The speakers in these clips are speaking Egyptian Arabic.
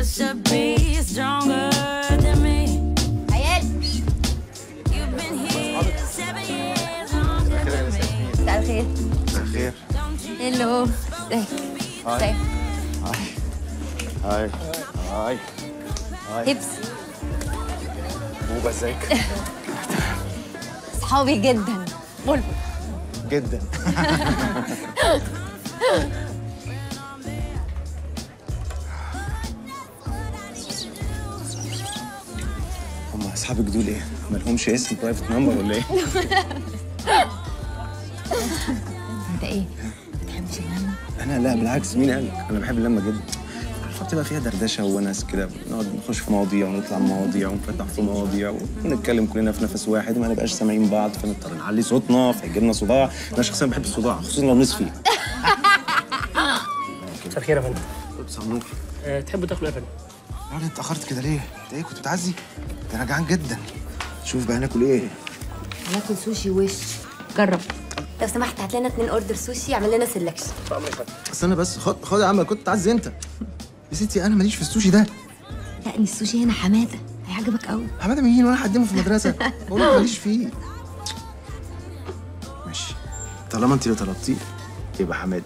should be stronger than me. عيال You've been here seven years longer than me. مساء الخير مساء الخير هلو ازيك ازيك هاي هاي هبس بوبا ازيك صحابي جدا بلبل جدا هم اصحابك دول ايه؟ مالهمش اسم برايفت نمبر ولا ايه؟ انت ايه بتحبش اللمه انا لا بالعكس مين قال انا بحب اللمه جدا عارفه بتبقى فيها دردشه وناس كده نقعد نخش في مواضيع ونطلع من مواضيع ونفتح في مواضيع ونتكلم كلنا في نفس واحد ما نبقاش سامعين بعض فنضطر نعلي صوتنا فيجي لنا صداع انا شخصيا بحب الصداع خصوصا لو نصفي مساء الخير يا فندم بس النور أه تحبوا تاكلوا ايه يا فندم؟ يا ولد اتاخرت كده ليه؟ انت ايه كنت بتعزي؟ ده انا جعان جدا شوف بقى ناكل ايه؟ هناكل سوشي وش جرب لو سمحت هات لنا اتنين اوردر سوشي اعمل لنا سelection استنى بس خد خد يا عم كنت تعزي انت يا ستي انا ماليش في السوشي ده لا السوشي هنا حماده هيعجبك قوي حماده مين وانا هقدمه في المدرسه بقول لك ماليش فيه ماشي طالما انت اللي طلبتيه يبقى حماده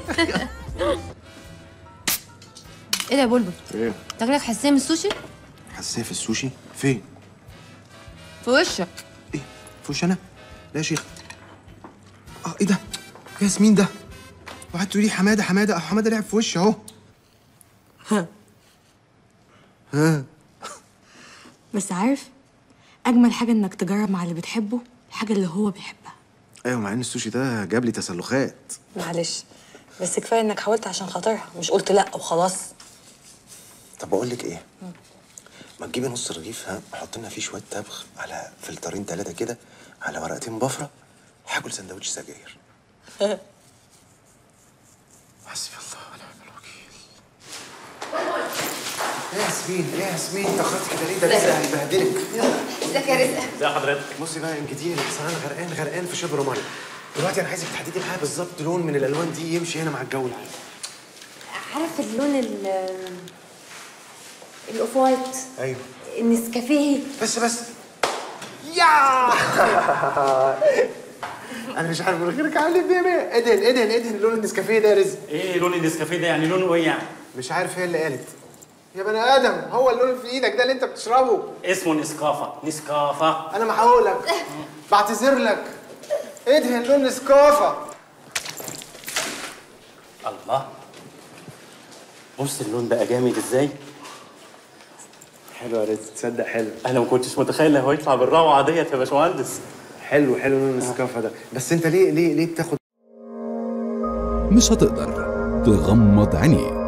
ايه ده يا بلبل ايه تاكلك حساسيه من السوشي حساسيه في السوشي فين في وشك ايه في وش انا لا يا شيخ اه ايه ده يا ياسمين ده وقعدت تقولي حماده حماده اه حماده لعب في وشي اهو بس عارف اجمل حاجه انك تجرب مع اللي بتحبه الحاجه اللي هو بيحبها ايوه مع ان السوشي ده جاب لي تسلخات معلش بس كفايه انك حاولت عشان خاطرها مش قلت لا وخلاص طب بقول لك ايه ما تجيبي نص رغيف ها حط لنا فيه شويه تبغ على فلترين ثلاثه كده على ورقتين بفره هاكل سندوتش سجاير حسبي الله ونعم الوكيل يا ياسمين يا ياسمين اتاخرت كده ليه ده لسه هيبهدلك ازيك يا رزق ازي حضرتك؟ بصي بقى ان كتير بس انا غرقان غرقان في شبر ميه دلوقتي انا عايزك تحددي معايا بالظبط لون من الالوان دي يمشي هنا مع الجو العام عارف اللون ال الاوف وايت ايوه النسكافيه بس بس يا انا مش عارف من غيرك اعلم بيه بيه ادهن ادهن ادهن لون النسكافيه ده يا رزق ايه لون النسكافيه ده يعني لونه ايه يعني؟ مش عارف هي اللي قالت يا بني ادم هو اللون اللي في ايدك ده اللي انت بتشربه اسمه نسكافه نسكافه انا محاولك بعتذر لك ادهن لون نسكافه الله بص اللون بقى جامد ازاي؟ حلو يا رزق تصدق حلو انا ما كنتش متخيل انه هيطلع بالروعه ديت يا باشمهندس حلو حلو لون النسكافه ده بس انت ليه ليه ليه بتاخد مش هتقدر تغمض عينيك